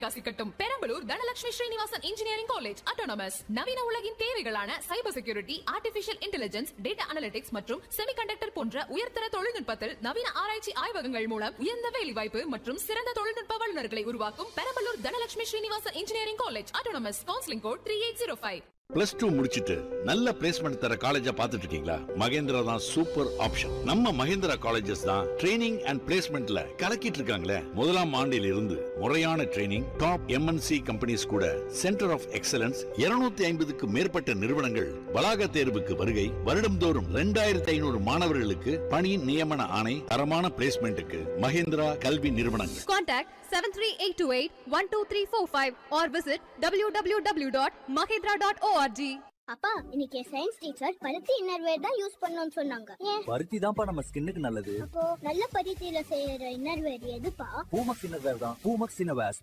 கசிக்கட்டும் Perambalur Dhanalakshmi Srinivasan engineering college autonomous நவீன உலகின் தேவைகளான cyber security artificial intelligence data analytics மற்றும் செமிகண்டக்டர் போன்ற உயர்தர தொழில்நுட்பத்தில் நவீன ஆராய்ச்சி ஆய்வகங்கள் மூலம் உயர்ந்த வேலைவாய்ப்பு மற்றும் சிறந்த தொழில்நுட்ப வல்லுநர்களை உருவாக்கும் Perambalur Dhanalakshmi Srinivasan engineering college autonomous counselling code three eight zero five plus two முடிச்சிட்டு நல்ல பிளேஸ்மெண்ட் தர காலேஜா பார்த்துட்டு இருக்கீங்களா மகேந்திரா தான் சூப்பர் ஆப்ஷன் நம்ம மகேந்திரா காலேஜஸ் தான் ட்ரைனிங் அண்ட் பிளேஸ்மெண்ட்ல கலக்கிட்டு இருக்காங்களே முதலாம் ஆண்டில் இருந்து முறையான ட்ரைனிங் டாப் எம்என்சி கம்பெனிஸ் கூட சென்டர் ஆஃப் எக்ஸலன்ஸ் 250 ஐம்பதுக்கு மேற்பட்ட நிறுவனங்கள் வளாக தேர்வுக்கு வருகை வருடம்தோறும் ரெண்டாயிரத்தி ஐநூறு மாணவர்களுக்கு பணி நியமன ஆணை தரமான பிளேஸ்மெண்ட்டுக்கு மகேந்திரா கல்வி நிறுவனங்கள் Contact 73828-12345 or visit www.mahindra.org. அப்பா இன்னைக்கு சயின்ஸ் டீச்சர் பருத்தி இன்னர்வேர் தான் யூஸ் பண்ணணும்னு சொன்னாங்க ஏன் பருத்தி தான்ப்பா நம்ம ஸ்கின்னுக்கு நல்லது அப்போ நல்ல பருத்தியில செய்யற இன்னர்வேர் எதுப்பா பூமக்ஸ் இன்னர்வேர் தான் பூமக்ஸ் இன்னர்வேர்ஸ்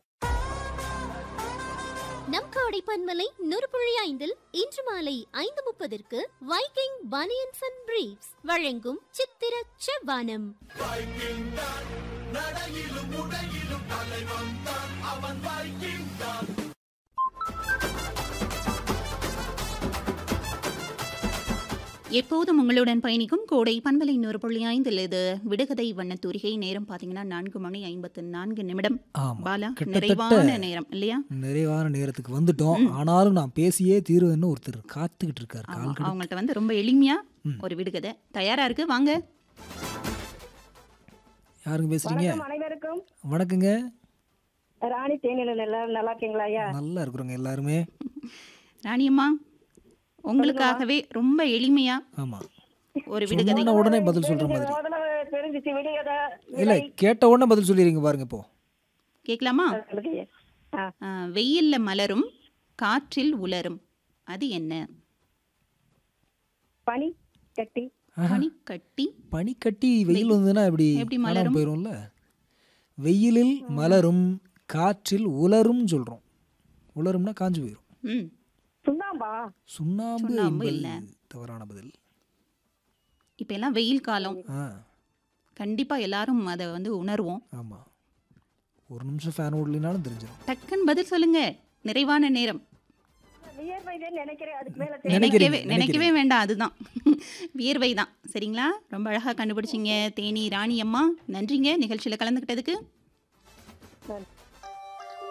நம் காடை பன்மலை நொறுபுழி ஐந்தில் இன்று மாலை ஐந்து முப்பதற்கு வைக்கிங் பனியன்ஸ் அண்ட் பிரீப்ஸ் வழங்கும் சித்திர செவ்வானம் எப்போதும் உங்களுடன் பயணிக்கும் கோடை பண்பலை நூறு புள்ளி ஐந்தில் இது விடுகதை வண்ணத்தூரிகை நேரம் பார்த்தீங்கன்னா நான்கு மணி ஐம்பத்து நான்கு நிமிடம் ஆமா. பாலா கிட்டத்தட்ட நிறைவான நேரம் இல்லையா நிறைவான நேரத்துக்கு வந்துட்டோம் ஆனாலும் நான் பேசியே தீருவேன்னு ஒருத்தர் காத்துக்கிட்டு இருக்காரு ஆமா, கால் கடுப்பு. அவங்கள்ட்ட வந்து ரொம்ப எளிமையா ம். ஒரு விடுகதை தயாரா இருக்கு வாங்க யாருங்க பேசுறீங்க வணக்கம் அனைவருக்கும் வணக்கங்க ராணி தேனியில நல்லா நல்லா இருக்கீங்களா ஐயா நல்லா இருக்கிறோங்க எல்லாருமே ராணியம்மா உங்களுக்காகவே ரொம்ப எளிமையா ஆமா ஒரு விடுகதை சொன்ன உடனே பதில் சொல்ற மாதிரி முதல்ல தெரிஞ்சிச்சு விடியத இல்ல கேட்ட உடனே பதில் சொல்லிடுங்க பாருங்க இப்போ கேட்கலாமா சொல்லுங்க ஐயா. ஆ, ஆ, வெயில்ல மலரும் காற்றில் உலரும் அது என்ன பனி கட்டி பனி கட்டி பனி கட்டி வெயில் வந்ததுன்னா எப்படி எப்படி காணாம மலரும்? போயிரும்ல வெயிலில் மலரும் காற்றில் உலரும் சொல்றோம் உலரும்னா காஞ்சு போயிடும் ம் சுண்ணாம்பா சுண்ணாம்பு சுண்ணாம்பு என்பது இல்ல. தவறான பதில் இப்போ எல்லாம் வெயில் காலம் ஆ கண்டிப்பா எல்லாரும் அதை வந்து உணர்வோம் ஆமா ஒரு நிமிஷம் ஃபேன் ஓடலினாலும் தெரிஞ்சிடும் டக்குன்னு பதில் சொல்லுங்க நிறைவான நேரம் வியர்வையிலே நினைக்கிறேன் அதுக்கு மேல நினைக்கிறீங்க, நினைக்கவே நினைக்கவே நினைக்கிறீங்க. வேண்டாம் அதுதான் வியர்வை தான் சரிங்களா ரொம்ப அழகா கண்டுபிடிச்சிங்க தேனி ராணி அம்மா நன்றிங்க நிகழ்ச்சியில் கலந்துக்கிட்டதுக்கு தெரியும்